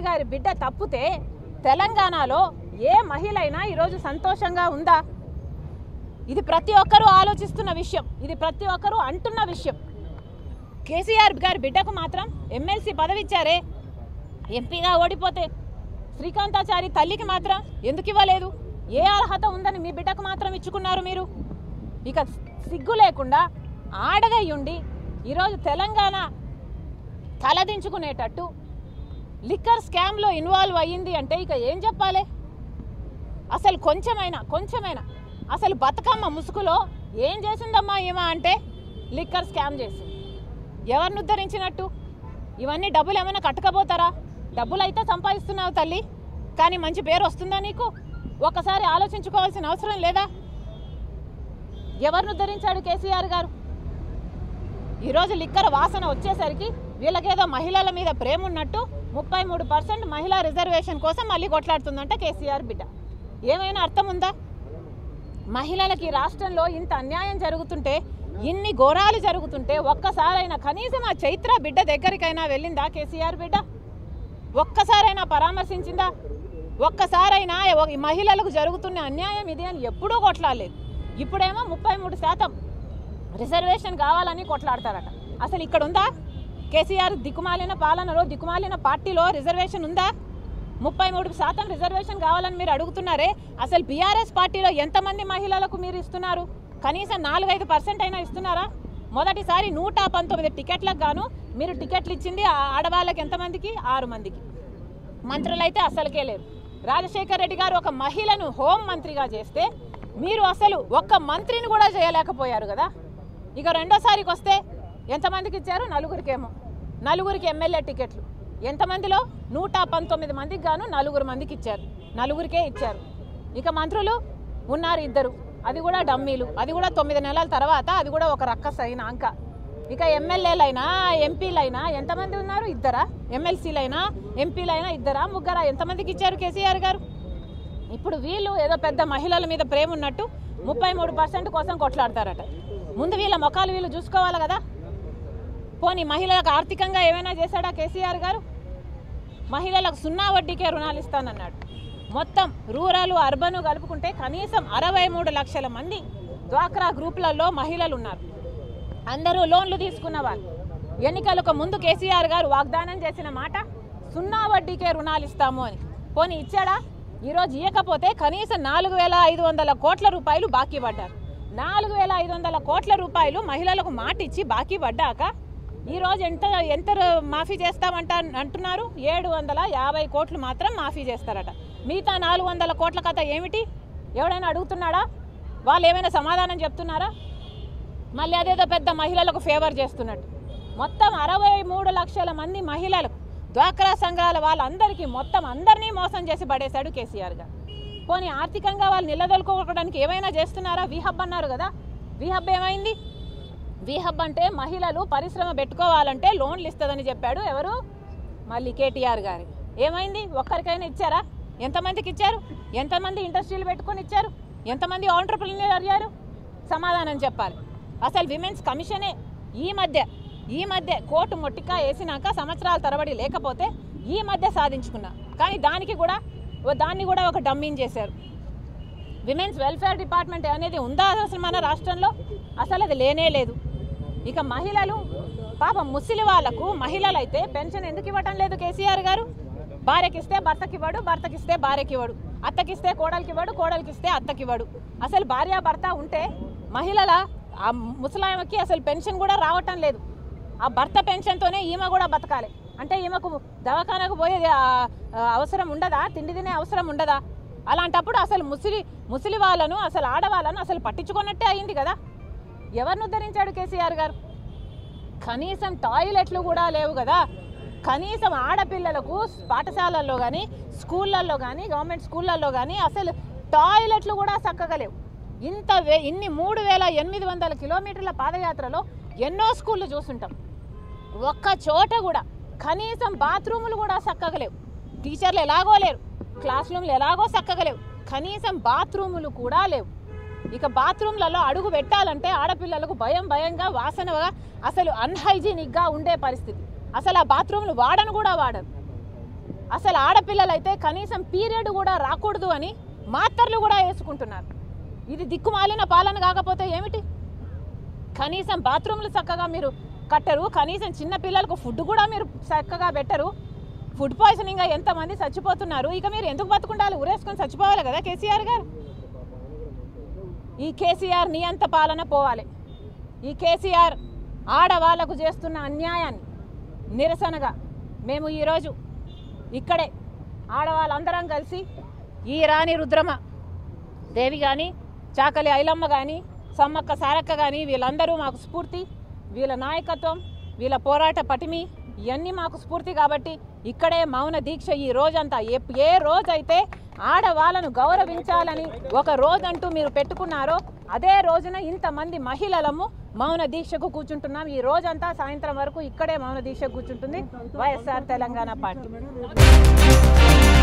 గారి బిడ్డ తప్పితే తెలంగాణలో ఏ మహిళ అయినా ఈరోజు సంతోషంగా ఉందా ఇది ప్రతి ఒక్కరూ ఆలోచిస్తున్న విషయం ఇది ప్రతి ఒక్కరూ అంటున్న విషయం కేసీఆర్ గారి బిడ్డకు మాత్రం ఎమ్మెల్సీ పదవి ఇచ్చారే ఎంపీగా ఓడిపోతే శ్రీకాంతాచారి తల్లికి మాత్రం ఎందుకు ఇవ్వలేదు ఏ అర్హత ఉందని మీ బిడ్డకు మాత్రం ఇచ్చుకున్నారు మీరు ఇక సిగ్గు లేకుండా ఆడదై ఉండి ఈరోజు తెలంగాణ తలదించుకునేటట్టు లిక్కర్ స్కామ్లో ఇన్వాల్వ్ అయ్యింది అంటే ఇక ఏం చెప్పాలి అసలు కొంచెమైనా కొంచెమైనా అసలు బతుకమ్మ ముసుగులో ఏం చేసిందమ్మా ఏమా అంటే లిక్కర్ స్కామ్ చేసింది ఎవరిని ఉద్ధరించినట్టు ఇవన్నీ డబ్బులు ఏమైనా కట్టకపోతారా డబ్బులు అయితే సంపాదిస్తున్నావు తల్లి కానీ మంచి పేరు వస్తుందా నీకు ఒక్కసారి ఆలోచించుకోవాల్సిన అవసరం లేదా ఎవరిని ఉద్ధరించాడు కేసీఆర్ గారు ఈరోజు లిక్కర్ వాసన వచ్చేసరికి వీళ్ళకేదో మహిళల మీద ప్రేమ ఉన్నట్టు ముప్పై మూడు పర్సెంట్ మహిళా రిజర్వేషన్ కోసం మళ్ళీ కొట్లాడుతుందంట కేసీఆర్ బిడ్డ ఏమైనా అర్థం ఉందా మహిళలకి ఈ రాష్ట్రంలో ఇంత అన్యాయం జరుగుతుంటే ఇన్ని ఘోరాలు జరుగుతుంటే ఒక్కసారైనా కనీసం ఆ చైత్ర బిడ్డ దగ్గరికైనా వెళ్ళిందా కేసీఆర్ బిడ్డ ఒక్కసారైనా పరామర్శించిందా ఒక్కసారైనా ఎవ- ఈ మహిళలకు జరుగుతున్న అన్యాయం ఇది అని ఎప్పుడూ కొట్లాడలేదు ఇప్పుడేమో ముప్పై మూడు శాతం రిజర్వేషన్ కావాలని కొట్లాడతారట అసలు ఇక్కడ ఉందా కేసీఆర్ దిక్కుమాలిన పాలనలో దిక్కుమాలిన పార్టీలో రిజర్వేషన్ ఉందా ముప్పై మూడు శాతం రిజర్వేషన్ కావాలని మీరు అడుగుతున్నారే అసలు బీఆర్ఎస్ పార్టీలో ఎంతమంది మహిళలకు మీరు ఇస్తున్నారు కనీసం నాలుగైదు పర్సెంట్ అయినా ఇస్తున్నారా మొదటిసారి నూట పంతొమ్మిది టికెట్లకు గాను మీరు టికెట్లు ఇచ్చింది ఆ ఆడవాళ్ళకి ఎంతమందికి ఆరు మందికి మంత్రులైతే అసలుకే లేరు రాజశేఖర్ రెడ్డి గారు ఒక మహిళను హోం మంత్రిగా చేస్తే మీరు అసలు ఒక్క మంత్రిని కూడా చేయలేకపోయారు కదా ఇక రెండోసారికి వస్తే ఎంతమందికి ఇచ్చారు నలుగురికేమో నలుగురికి ఎమ్మెల్యే టికెట్లు ఎంతమందిలో నూట పంతొమ్మిది మందికి గాను నలుగురు మందికి ఇచ్చారు నలుగురికే ఇచ్చారు ఇక మంత్రులు ఉన్నారు ఇద్దరు అది కూడా డమ్మీలు అది కూడా తొమ్మిది నెలల తర్వాత అది కూడా ఒక రక్కస్ అయిన అంక ఇక ఎమ్మెల్యేలైనా ఎంపీలైనా ఎంతమంది ఉన్నారు ఇద్దరా ఎమ్మెల్సీలైనా ఎంపీలైనా ఇద్దరా ముగ్గురా ఎంతమందికి ఇచ్చారు కేసీఆర్ గారు ఇప్పుడు వీళ్ళు ఏదో పెద్ద మహిళల మీద ప్రేమ ఉన్నట్టు ముప్పై మూడు పర్సెంట్ కోసం కొట్లాడతారట ముందు వీళ్ళ ముఖాలు వీళ్ళు చూసుకోవాలి కదా పోనీ మహిళలకు ఆర్థికంగా ఏమైనా చేశాడా కేసీఆర్ గారు మహిళలకు సున్నా వడ్డీకే రుణాలు ఇస్తానన్నాడు మొత్తం రూరల్ అర్బన్ కలుపుకుంటే కనీసం అరవై మూడు లక్షల మంది డ్వాక్రా గ్రూపులలో మహిళలు ఉన్నారు అందరూ లోన్లు తీసుకున్న వాళ్ళు ఎన్నికలకు ముందు కేసీఆర్ గారు వాగ్దానం చేసిన మాట సున్నా వడ్డీకే రుణాలు ఇస్తాము అని పోనీ ఇచ్చాడా ఈరోజు ఇవ్వకపోతే కనీసం నాలుగు వేల ఐదు వందల కోట్ల రూపాయలు బాకీ పడ్డారు నాలుగు వేల ఐదు వందల కోట్ల రూపాయలు మహిళలకు మాట ఇచ్చి బాకీ పడ్డాక ఈరోజు ఎంత ఎంత మాఫీ చేస్తామంట అంటున్నారు ఏడు వందల యాభై కోట్లు మాత్రం మాఫీ చేస్తారట మిగతా నాలుగు వందల కోట్ల కథ ఏమిటి ఎవడైనా అడుగుతున్నాడా వాళ్ళు ఏమైనా సమాధానం చెప్తున్నారా మళ్ళీ అదేదో పెద్ద మహిళలకు ఫేవర్ చేస్తున్నట్టు మొత్తం అరవై మూడు లక్షల మంది మహిళలకు డ్వాక్రా సంఘాల వాళ్ళందరికీ మొత్తం అందరినీ మోసం చేసి పడేశాడు కేసీఆర్ గారు పోనీ ఆర్థికంగా వాళ్ళు నిలదొలుకోవడానికి ఏమైనా చేస్తున్నారా విహబ్ అన్నారు కదా విహబ్ ఏమైంది విహబ్ అంటే మహిళలు పరిశ్రమ పెట్టుకోవాలంటే లోన్లు ఇస్తుందని చెప్పాడు ఎవరు మళ్ళీ కేటీఆర్ గారి ఏమైంది ఒక్కరికైనా ఇచ్చారా ఎంతమందికి ఇచ్చారు ఎంతమంది ఇండస్ట్రీలు పెట్టుకొని ఇచ్చారు ఎంతమంది ఆంటర్ప్రినర్ అయ్యారు సమాధానం చెప్పాలి అసలు విమెన్స్ కమిషనే ఈ మధ్య ఈ మధ్య కోర్టు మొట్టికా వేసినాక సంవత్సరాల తరబడి లేకపోతే ఈ మధ్య సాధించుకున్నా కానీ దానికి కూడా ఓ- దాన్ని కూడా ఒక డమ్మింగ్ చేశారు విమెన్స్ వెల్ఫేర్ డిపార్ట్మెంట్ అనేది ఉందా అసలు మన రాష్ట్రంలో అసలు అది లేనే లేదు ఇక మహిళలు పాపం ముసలి వాళ్ళకు మహిళలు అయితే పెన్షన్ ఎందుకు ఇవ్వటం లేదు కేసీఆర్ గారు భార్యకిస్తే భర్తకి ఇవ్వడు భర్తకిస్తే భార్యకి ఇవ్వడు అత్తకిస్తే కోడలికి ఇవ్వడు కోడలికి ఇస్తే అత్తకి ఇవ్వడు అసలు భార్య భర్త ఉంటే మహిళల ఆ ముసలాయమకి అసలు పెన్షన్ కూడా రావటం లేదు ఆ భర్త పెన్షన్తోనే ఈమె కూడా బతకాలి అంటే ఈమెకు దవాఖానకు పోయేది ఆ, ఆ, అవసరం ఉండదా తిండి తినే అవసరం ఉండదా అలాంటప్పుడు అసలు ముసలి ముసలి వాళ్ళను అసలు ఆడవాళ్ళను అసలు పట్టించుకున్నట్టే అయింది కదా ఎవరిని ఉద్ధరించాడు కేసీఆర్ గారు కనీసం టాయిలెట్లు కూడా లేవు కదా కనీసం ఆడపిల్లలకు పాఠశాలల్లో కానీ స్కూళ్ళల్లో కానీ గవర్నమెంట్ స్కూళ్ళల్లో కానీ అసలు టాయిలెట్లు కూడా చక్కగా లేవు ఇంత వే ఇన్ని మూడు వేల ఎనిమిది వందల కిలోమీటర్ల పాదయాత్రలో ఎన్నో స్కూళ్ళు చూసుంటాం ఒక్క చోట కూడా కనీసం బాత్రూములు కూడా చక్కగా లేవు టీచర్లు ఎలాగో లేరు క్లాస్ రూమ్లు ఎలాగో చక్కగా లేవు కనీసం బాత్రూములు కూడా లేవు ఇక బాత్రూమ్లలో అడుగు పెట్టాలంటే ఆడపిల్లలకు భయం భయంగా వాసనగా అసలు అన్హైజీనిక్గా ఉండే పరిస్థితి అసలు ఆ బాత్రూమ్లు వాడను కూడా వాడరు అసలు ఆడపిల్లలైతే కనీసం పీరియడ్ కూడా రాకూడదు అని మాత్రలు కూడా వేసుకుంటున్నారు ఇది దిక్కుమాలిన పాలన కాకపోతే ఏమిటి కనీసం బాత్రూమ్లు చక్కగా మీరు కట్టరు కనీసం చిన్న పిల్లలకు ఫుడ్ కూడా మీరు చక్కగా పెట్టరు ఫుడ్ పాయిజనింగ్ ఎంతమంది చచ్చిపోతున్నారు ఇక మీరు ఎందుకు బతుకుండాలి ఊరేసుకొని చచ్చిపోవాలి కదా కేసీఆర్ గారు ఈ కేసీఆర్ నియంత పాలన పోవాలి ఈ కేసీఆర్ ఆడవాళ్లకు చేస్తున్న అన్యాయాన్ని నిరసనగా మేము ఈరోజు ఇక్కడే ఆడవాళ్ళందరం కలిసి ఈ రాణి రుద్రమ దేవి కానీ చాకలి ఐలమ్మ కానీ సమ్మక్క సారక్క కానీ వీళ్ళందరూ మాకు స్ఫూర్తి వీళ్ళ నాయకత్వం వీళ్ళ పోరాట పటిమి ఇవన్నీ మాకు స్ఫూర్తి కాబట్టి ఇక్కడే మౌన దీక్ష ఈ రోజంతా ఏ ఏ రోజైతే ఆడవాళ్ళను గౌరవించాలని ఒక రోజంటూ మీరు పెట్టుకున్నారో అదే రోజున ఇంతమంది మహిళలము మౌన దీక్షకు కూర్చుంటున్నాం ఈ రోజంతా సాయంత్రం వరకు ఇక్కడే మౌన దీక్ష కూర్చుంటుంది వైఎస్ఆర్ తెలంగాణ పార్టీ